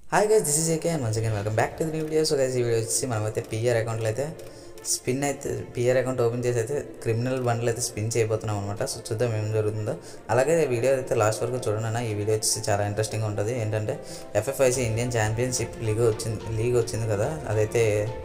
hi guys this is AK and once again welcome back to the video so guys ఈ video వచ్చి మనమైతే PR అకౌంట్లో అయితే spin అయితే పిఆర్ అకౌంట్ ఓపెన్ చేసి అయితే క్రిమినల్ బండ్లు అయితే స్పిన్ చేయబోతున్నాం అనమాట సో చూద్దాం ఏం జరుగుతుందో అలాగే ఈ వీడియో అయితే లాస్ట్ వరకు చూడండి అన్న ఈ వీడియో వచ్చి చాలా ఇంట్రెస్టింగ్గా ఉంటుంది ఏంటంటే ఎఫ్ఎఫ్ఐసి ఇండియన్ ఛాంపియన్షిప్ లీగ్ వచ్చింది లీగ్ వచ్చింది కదా అదైతే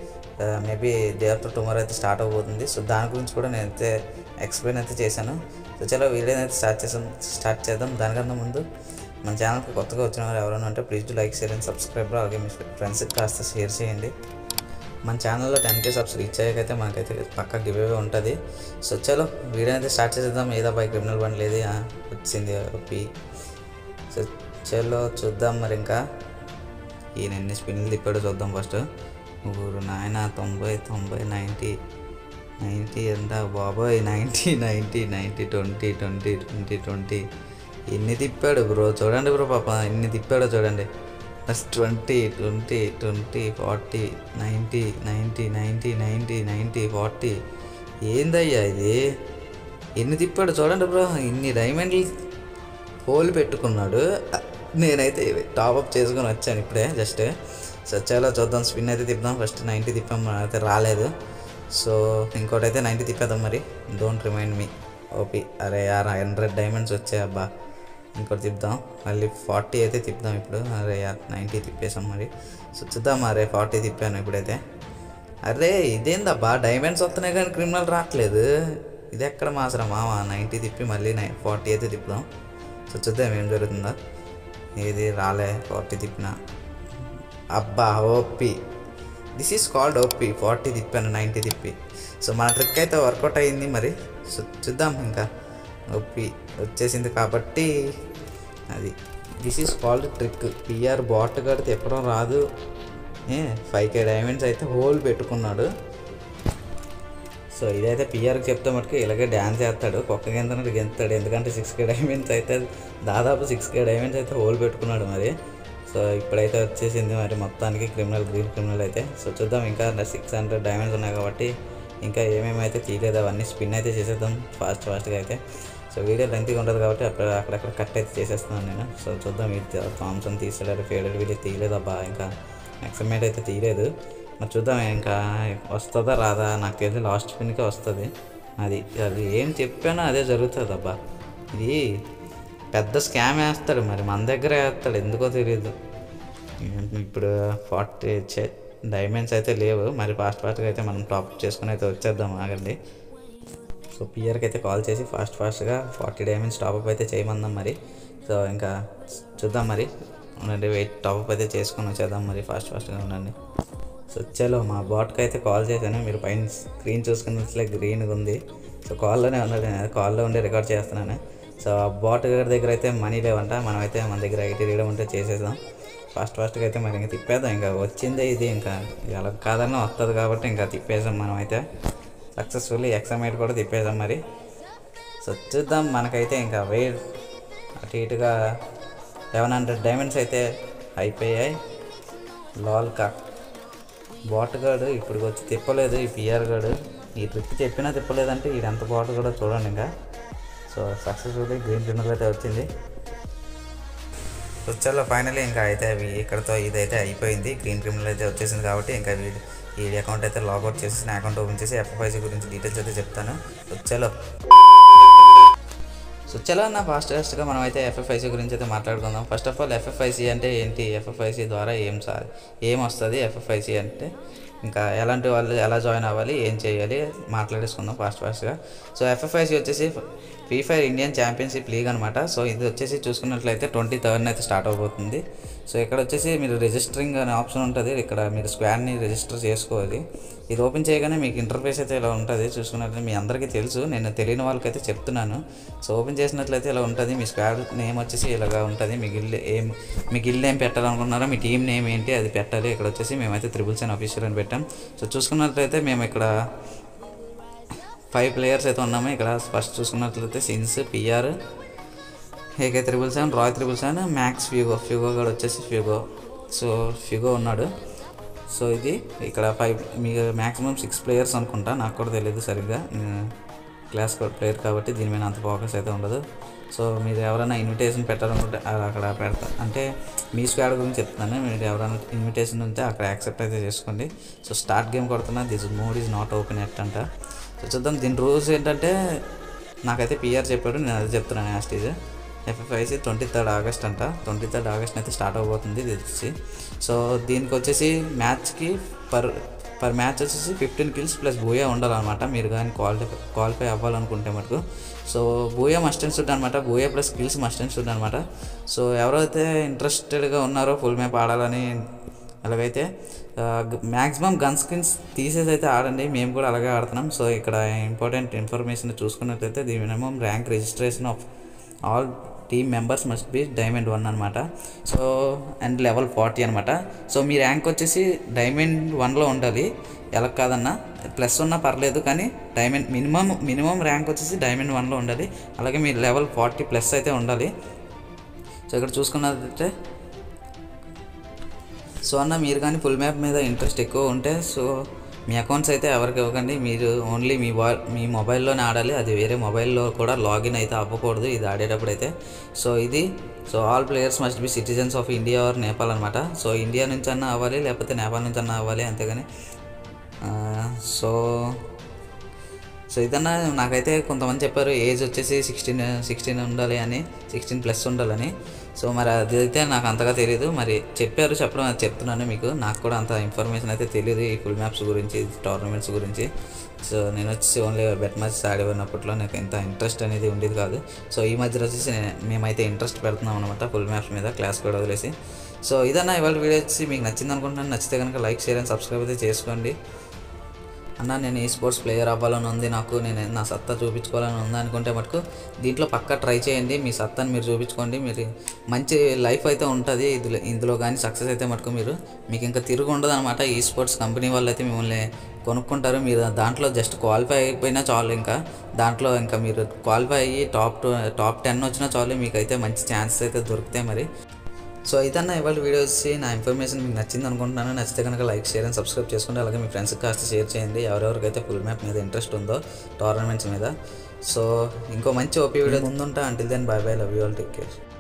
మేబీ డే ఆఫ్టర్ టుమారో అయితే స్టార్ట్ అవబోతుంది సో దాని గురించి కూడా నేనైతే ఎక్స్ప్లెయిన్ అయితే చేశాను సో చలో వీడియో అయితే స్టార్ట్ చేసాం స్టార్ట్ చేద్దాం దానికన్నా ముందు మన ఛానల్కి కొత్తగా వచ్చిన వారు ఎవరైనా ఉంటే please to like share and subscribe అలాగే మీ ఫ్రెండ్స్కి కాస్త షేర్ చేయండి మన ఛానల్లో టెన్ కే సబ్స్ రీచ్ అయ్యాకైతే మనకైతే పక్క గివ్ అవే ఉంటుంది సో చలో వీడియో అయితే స్టార్ట్ చేసేద్దాం ఏదో బై క్రిమినల్ బండ్ లేదు ఆ, వచ్చింది ఒప్పి సో చలో చూద్దాం మరి ఇంకా ఈయన ఎన్ని స్పిన్లు తిప్పాడో చూద్దాం ఫస్ట్ ఊరు నాయన తొంభై తొంభై నైంటీ నైంటీ ఎంత బాబోయ్ ninety ninety ninety twenty twenty twenty twenty ఎన్ని తిప్పాడు బ్రో చూడండి బ్రో పాప ఎన్ని తిప్పాడో చూడండి first twenty twenty twenty forty ninety ninety ninety ninety ninety forty ఏందయ్యా ఇది ఎన్ని తిప్పాడు చూడండి బ్రో ఇన్ని డైమండ్లు హోల్ పెట్టుకున్నాడు నేనైతే టాప్అప్ చేసుకొని వచ్చాను ఇప్పుడే జస్ట్ సో చాలా చూద్దాం స్పిన్ అయితే తిప్పుదాం ఫస్ట్ నైంటీ తిప్పాం అయితే రాలేదు సో ఇంకోటి అయితే నైంటీ తిప్పేద్దాం మరి డోంట్ రిమైండ్ మీ ఓపి అరే యార్ హండ్రెడ్ డైమండ్స్ వచ్చాయి అబ్బా ఇంకోటి తిప్పుదాం మళ్ళీ ఫార్టీ అయితే తిప్పుదాం ఇప్పుడు అరే యార్ నైంటీ తిప్పేసాం మరి సో చూద్దాం అరే ఫార్టీ తిప్పాను ఇప్పుడైతే అరే ఇదేందబ్బా డైమండ్స్ వస్తున్నాయి కానీ క్రిమినల్ రావట్లేదు ఇది ఎక్కడ మాసరా మామ నైంటీ తిప్పి మళ్ళీ నై ఫార్టీ అయితే తిప్పుదాం సో చూద్దాం ఏం జరుగుతుందో ఏది రాలే ఫార్టీ తిప్పిన అబ్బా OP this is called OP forty తిప్పాను నైంటీ తిప్పి సో మన ట్రిక్ అయితే వర్కౌట్ అయింది మరి సో చూద్దాం ఇంకా ఓపి వచ్చేసింది కాబట్టి అది this is called trick PR bot కడితే తిప్పడం రాదు ఏ ఫైవ్ కే డైమండ్స్ అయితే హోల్ పెట్టుకున్నాడు సో ఇదైతే పిఆర్కి చెప్తే మటుకు ఇలాగే డ్యాన్స్ చేస్తాడు కుక్క గెంతనట్టు గెంతాడు ఎందుకంటే సిక్స్ కే డైమండ్స్ అయితే దాదాపు సిక్స్ కే డైమండ్స్ అయితే హోల్ పెట్టుకున్నాడు మరి సో ఇప్పుడైతే వచ్చేసింది మరి మొత్తానికి క్రిమినల్ గ్రీన్ క్రిమినల్ అయితే సో చూద్దాం ఇంకా సిక్స్ హండ్రెడ్ డైమండ్స్ ఉన్నాయి కాబట్టి ఇంకా ఏమేమి అయితే తీయలేదు అవన్నీ స్పిన్ అయితే చేసేద్దాం ఫాస్ట్ ఫాస్ట్గా అయితే సో వీడియో లెంత్గా ఉంటుంది కాబట్టి అక్కడ అక్కడక్కడ కట్ అయితే చేసేస్తున్నాను నేను సో చూద్దాం ఇది థామ్సన్ తీసాడు ఫేడెడ్ వీడియో తీయలేదబ్బా ఇంకా ఎక్సమేట్ అయితే తీయలేదు మరి చూద్దాం ఇంకా వస్తుందా రాదా నాకు తెలిసి లాస్ట్ స్పిన్కే వస్తుంది అది అది ఏం చెప్పానో అదే జరుగుతుంది అబ్బా ఇది పెద్ద స్కామ్ వేస్తాడు మరి మన దగ్గర వేస్తాడు ఎందుకో తెలియదు ఇప్పుడు ఫార్టీ చే డైమండ్స్ అయితే లేవు మరి ఫాస్ట్ ఫాస్ట్గా అయితే మనం టాప్ చేసుకుని అయితే వచ్చేద్దాం ఆగండి సో పిఆర్కి అయితే కాల్ చేసి ఫాస్ట్ ఫాస్ట్గా ఫార్టీ డైమండ్స్ టాప్అప్ అయితే చేయమందాం మరి సో ఇంకా చూద్దాం మరి ఉండండి వెయిట్ టాప్అప్ అయితే చేసుకొని వచ్చేద్దాం మరి ఫాస్ట్ ఫాస్ట్గా ఉండండి సో చలో మా బాట్కి అయితే కాల్ చేశాను మీరు పైన స్క్రీన్ చూసుకున్నట్లే గ్రీన్గా ఉంది సో కాల్లోనే ఉన్నాడు నేను కాల్లో ఉండి రికార్డ్ చేస్తున్నాను సో ఆ బాట్ గారి దగ్గర అయితే మనీ లేవంట మనమైతే మన దగ్గర ఐటీ రీడర్ ఉంటే చేసేద్దాం ఫాస్ట్ ఫాస్ట్గా అయితే మరి ఇంకా తిప్పేద్దాం ఇంకా వచ్చిందే ఇది ఇంకా ఎలా కాదన్నా వస్తుంది కాబట్టి ఇంకా తిప్పేసాం మనం అయితే సక్సెస్ఫుల్లీ ఎక్సమైట్ కూడా తిప్పేసాం మరి సో చూద్దాం మనకైతే ఇంకా వెయిట్ అటు ఇటుగా లెవెన్ హండ్రెడ్ డైమండ్స్ అయితే అయిపోయాయి లాల్ కాక్ బాట్ గాడు ఇప్పుడు వచ్చి తిప్పలేదు ఈ పిఆర్ గాడు ఈ ట్రిప్ చెప్పినా తిప్పలేదంటే ఇది ఎంత బాట్ కూడా చూడండి ఇంకా సో సక్సెస్ఫుల్లీ గ్రీన్ టిన్నర్ అయితే వచ్చింది వచ్చాలో ఫైనలీ ఇంకా అయితే అవి ఇక్కడతో ఇదైతే అయిపోయింది గ్రీన్ క్రిమినల్ అయితే వచ్చేసింది కాబట్టి ఇంకా వీడి ఈ అకౌంట్ అయితే లాగౌట్ చేసి నా అకౌంట్ ఓపెన్ చేసి ఎఫ్ఎఫ్ఐసి గురించి డీటెయిల్స్ అయితే చెప్తాను వచ్చాలో సో చలో అన్న ఫాస్ట్ ఫాస్ట్గా మనం అయితే ఎఫ్ఎఫ్ఐసి గురించి అయితే మాట్లాడుకుందాం ఫస్ట్ ఆఫ్ ఆల్ ఎఫ్ఎఫ్ఐసి అంటే ఏంటి ఎఫ్ఎఫ్ఐసి ద్వారా ఏం సా ఏం వస్తుంది ఎఫ్ఎఫ్ఐసి అంటే ఇంకా ఎలాంటి వాళ్ళు ఎలా జాయిన్ అవ్వాలి ఏం చేయాలి మాట్లాడేసుకుందాం ఫాస్ట్ ఫాస్ట్గా సో ఎఫ్ఎఫ్ఐసి వచ్చేసి free fire Indian championship league అనమాట సో ఇది వచ్చేసి చూసుకున్నట్లయితే ట్వంటీ థర్డ్న అయితే స్టార్ట్ అవబోతుంది సో ఇక్కడ వచ్చేసి మీరు రిజిస్టరింగ్ అనే ఆప్షన్ ఉంటుంది ఇక్కడ మీరు స్క్వాడ్ని రిజిస్టర్ చేసుకోవాలి ఇది ఓపెన్ చేయగానే మీకు ఇంటర్ఫేస్ అయితే ఇలా ఉంటుంది చూసుకున్నట్లయితే మీ అందరికీ తెలుసు నేను తెలియని వాళ్ళకైతే చెప్తున్నాను సో ఓపెన్ చేసినట్లయితే ఇలా ఉంటుంది మీ స్క్వాడ్ నేమ్ వచ్చేసి ఇలాగా ఉంటుంది మీ గిల్ ఏం మీ గిల్ ఏం పెట్టాలనుకున్నారో మీ టీం నేమ్ ఏంటి అది పెట్టాలి ఇక్కడ వచ్చేసి మేమైతే త్రిబుల్ సెన్ ఆఫీషియల్ అని పెట్టాం సో చూసుకున్నట్లయితే మేము ఇక్కడ ఫైవ్ ప్లేయర్స్ అయితే ఉన్నాము ఇక్కడ ఫస్ట్ చూసుకున్నట్లయితే since PR AK triple seven రాయ్ triple seven max fuego fuego కూడా వచ్చేసి ఫ్యూగో సో ఫ్యూగో ఉన్నాడు సో ఇది ఇక్కడ ఫైవ్ మీ మ్యాక్సిమం సిక్స్ ప్లేయర్స్ అనుకుంటా నాకు కూడా తెలియదు సరిగ్గా క్లాస్ కోడ్ ప్లేయర్ కాబట్టి దీని మీద అంత ఫోకస్ అయితే ఉండదు సో మీరు ఎవరైనా ఇన్విటేషన్ పెట్టాలనుకుంటే అది అక్కడ పెడతా అంటే మీ స్క్వాడ్ గురించి చెప్తున్నాను మీరు ఎవరైనా ఇన్విటేషన్ ఉంటే అక్కడ యాక్సెప్ట్ అయితే చేసుకోండి సో స్టార్ట్ గేమ్ కొడుతున్నా this mode is not open at అంట సో చూద్దాం దీని రూల్స్ ఏంటంటే నాకైతే పిఆర్ చెప్పాడు నేను అది చెప్తున్నాను యాస్టీజ్ ఎఫ్ఎఫ్ఐసి ట్వంటీ థర్డ్ ఆగస్ట్ అంట ట్వంటీ థర్డ్ ఆగస్ట్ అయితే స్టార్ట్ అవబోతుంది ఇది వచ్చేసి సో దీనికి వచ్చేసి మ్యాచ్కి పర్ పర్ మ్యాచ్ వచ్చేసి ఫిఫ్టీన్ కిల్స్ ప్లస్ బూయా ఉండాలన్నమాట మీరు కానీ క్వాలిఫై క్వాలిఫై అవ్వాలనుకుంటే మటుకు so booyah must and should అనమాట booyah plus skills must and should అనమాట సో ఎవరైతే ఇంట్రెస్టెడ్గా ఉన్నారో ఫుల్ మ్యాప్ ఆడాలని అలాగైతే మ్యాక్సిమం గన్ స్కిన్స్ తీసేసి అయితే ఆడండి మేము కూడా అలాగే ఆడుతున్నాం సో ఇక్కడ ఇంపార్టెంట్ ఇన్ఫర్మేషన్ చూసుకున్నట్లయితే the minimum rank registration of all team members must be diamond one అనమాట సో అండ్ లెవెల్ ఫార్టీ అనమాట సో మీ ర్యాంక్ వచ్చేసి డైమండ్ వన్లో ఉండాలి ఎలా కాదన్నా ప్లస్ ఉన్నా పర్లేదు కానీ డైమండ్ మినిమం మినిమం ర్యాంక్ వచ్చేసి డైమండ్ వన్లో ఉండాలి అలాగే మీ లెవెల్ ఫార్టీ ప్లస్ అయితే ఉండాలి సో ఇక్కడ చూసుకున్నట్లయితే సో అన్న మీరు కానీ ఫుల్ మ్యాప్ మీద ఇంట్రెస్ట్ ఎక్కువ ఉంటే సో మీ అకౌంట్స్ అయితే ఎవరికి ఇవ్వకండి మీరు ఓన్లీ మీ వా మీ మొబైల్లోనే ఆడాలి అది వేరే మొబైల్లో కూడా లాగిన్ అయితే అవ్వకూడదు ఇది ఆడేటప్పుడు అయితే సో ఇది so all players must be citizens of India or Nepal అనమాట సో ఇండియా నుంచి అన్నా అవ్వాలి లేకపోతే నేపాల్ నుంచి అన్నా అవ్వాలి అంతేగాని ఆ, సో సో ఇదన్నా నాకైతే కొంతమంది చెప్పారు ఏజ్ వచ్చేసి సిక్స్టీన్ సిక్స్టీన్ ఉండాలి అని సిక్స్టీన్ ప్లస్ ఉండాలని సో మరి అది అయితే నాకు అంతగా తెలియదు మరి చెప్పారు చెప్పడం అది చెప్తున్నాను మీకు నాకు కూడా అంత ఇన్ఫర్మేషన్ అయితే తెలియదు ఈ ఫుల్ మ్యాప్స్ గురించి టోర్నమెంట్స్ గురించి సో నేను వచ్చేసి ఓన్లీ బెట్ మ్యాచ్ ఆడేవన్నప్పట్లో నాకు ఎంత ఇంట్రెస్ట్ అనేది ఉండేది కాదు సో ఈ మధ్యలో వచ్చేసి నే- మేమైతే ఇంట్రెస్ట్ పెడుతున్నాం అనమాట ఫుల్ మ్యాప్స్ మీద క్లాస్ కూడా వదిలేసి సో ఇదన్నా ఇవాళ వీడియో వచ్చి మీకు నచ్చింది అనుకుంటున్నాను నచ్చితే కనుక లైక్ షేర్ అండ్ సబ్స్క్రైబ్ అయితే చేసుకోండి అన్న నేను ఈ స్పోర్ట్స్ ప్లేయర్ అవ్వాలని ఉంది నాకు నేను నా సత్తా చూపించుకోవాలని ఉంది అనుకుంటే మటుకు దీంట్లో పక్కా ట్రై చేయండి మీ సత్తాని మీరు చూపించుకోండి మీరు మంచి లైఫ్ అయితే ఉంటుంది ఇందులో ఇందులో కానీ సక్సెస్ అయితే మటుకు మీరు మీకు ఇంకా తిరుగు ఉండదు అనమాట ఈ స్పోర్ట్స్ కంపెనీ వాళ్ళు అయితే మిమ్మల్ని కొనుక్కుంటారు మీరు దాంట్లో జస్ట్ క్వాలిఫై అయిపోయినా చాలు ఇంకా దాంట్లో ఇంకా మీరు క్వాలిఫై అయ్యి టాప్ టూ టాప్ టెన్ వచ్చినా చాలు మీకు అయితే మంచి ఛాన్సెస్ అయితే దొరుకుతాయి మరి సో ఇదన్నా ఇవాళ వీడియో వచ్చి నా ఇన్ఫర్మేషన్ మీకు నచ్చింది అనుకుంటున్నాను నచ్చితే కనుక లైక్ షేర్ అండ్ సబ్స్క్రైబ్ చేసుకోండి అలాగే మీ ఫ్రెండ్స్కి కాస్త షేర్ చేయండి ఎవరెవరికైతే ఫుల్ మ్యాప్ మీద ఇంట్రెస్ట్ ఉందో టోర్నమెంట్స్ మీద సో ఇంకో మంచి ఓపీ వీడియో ముందుంటా until then bye bye love you all take care